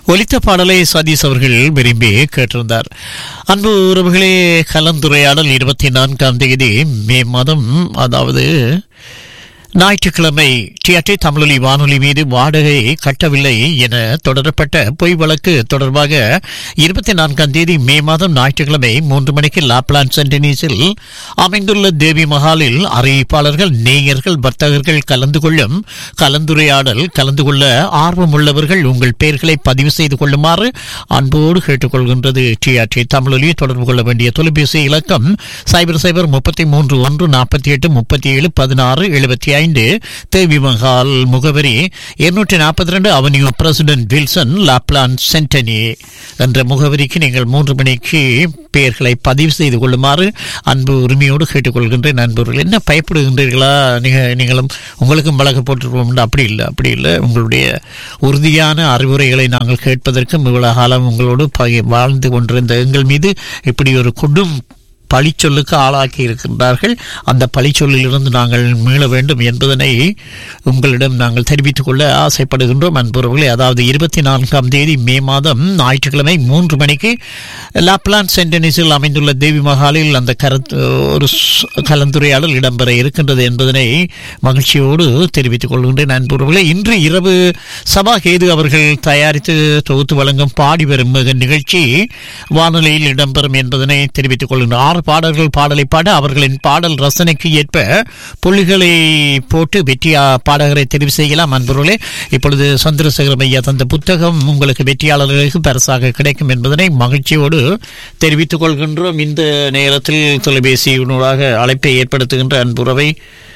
ஒலித்த பாடலை சதீஷ் அவர்கள் விரும்பி கேட்டிருந்தார் அன்பு உறவுகளே கலந்துரையாடல் இருபத்தி நான்காம் தேதி மே மாதம் அதாவது ஞாயிற்றுக்கிழமை டிஆர்டி தமிழொலி வானொலி மீது வாடகை கட்டவில்லை என தொடரப்பட்ட பொய் வழக்கு தொடர்பாக இருபத்தி நான்காம் தேதி மே மாதம் ஞாயிற்றுக்கிழமை மூன்று மணிக்கு லாப்லான் சென்டனீஸில் அமைந்துள்ள தேவி மஹாலில் அறிவிப்பாளர்கள் நேயர்கள் வர்த்தகர்கள் கலந்து கொள்ளும் கலந்துரையாடல் கலந்து கொள்ள ஆர்வமுள்ளவர்கள் உங்கள் பெயர்களை பதிவு செய்து கொள்ளுமாறு அன்போடு கேட்டுக்கொள்கின்றது டிஆர்டி தமிழொலி தொடர்பு கொள்ள வேண்டிய தொலைபேசி இலக்கம் சைபர் சைபர் முப்பத்தி மூன்று ஒன்று நாற்பத்தி எட்டு முப்பத்தி ஏழு பதினாறு எழுபத்தி ஐந்து தேவி மஹால் முகவரி இருநூற்றி நாற்பத்தி ரெண்டு அவென்யூ பிரசிடென்ட் வில்சன் லாப்லான் சென்டனி என்ற முகவரிக்கு நீங்கள் மூன்று மணிக்கு பெயர்களை பதிவு செய்து கொள்ளுமாறு அன்பு உரிமையோடு கேட்டுக்கொள்கின்றேன் நண்பர்கள் என்ன பயப்படுகின்றீர்களா நீங்க- நீங்களும் உங்களுக்கும் வழக்கு போட்டிருப்போம் அப்படி இல்லை அப்படி இல்லை உங்களுடைய உறுதியான அறிவுரைகளை நாங்கள் கேட்பதற்கும் இவ்வளவு காலம் உங்களோடு பகை- வாழ்ந்து கொண்டிருந்த எங்கள் மீது இப்படி ஒரு கொடும் பழிச்சொல்லுக்கு ஆளாக்கி இருக்கின்றார்கள் அந்த பழிச்சொல்லிலிருந்து நாங்கள் மீள வேண்டும் என்பதனை உங்களிடம் நாங்கள் தெரிவித்துக் கொள்ள ஆசைப்படுகின்றோம் அன்புறவர்களே அதாவது இருபத்தி நான்காம் தேதி மே மாதம் ஞாயிற்றுக்கிழமை மூன்று மணிக்கு லாப்லான் சென்டனிஸில் அமைந்துள்ள தேவி மஹாலில் அந்த கருத்து ஒரு ஸ்- கலந்துரையாடல் இடம்பெற இருக்கின்றது என்பதனை மகிழ்ச்சியோடு தெரிவித்துக் கொள்கின்றேன் அன்புறவர்களே இன்று இரவு சபா கேது அவர்கள் தயாரித்து தொகுத்து வழங்கும் பாடி வரும் மிக நிகழ்ச்சி வானொலியில் இடம்பெறும் என்பதனை தெரிவித்துக் கொள்கின்றோம் ஆறு பாடல்கள் பாடலை பாட அவர்களின் பாடல் ரசனைக்கு ஏற்ப புள்ளிகளை போட்டு வெற்றி பாடகரை தெரிவு செய்யலாம் அன்பர்களே இப்பொழுது சந்திரசேகரம் ஐயா தந்த புத்தகம் உங்களுக்கு வெற்றியாளர்களுக்கு பரிசாக கிடைக்கும் என்பதனை மகிழ்ச்சியோடு தெரிவித்துக் கொள்கின்றோம் இந்த நேரத்தில் தொலைபேசியினூடாக அழைப்பை ஏற்படுத்துகின்ற அன்புறவை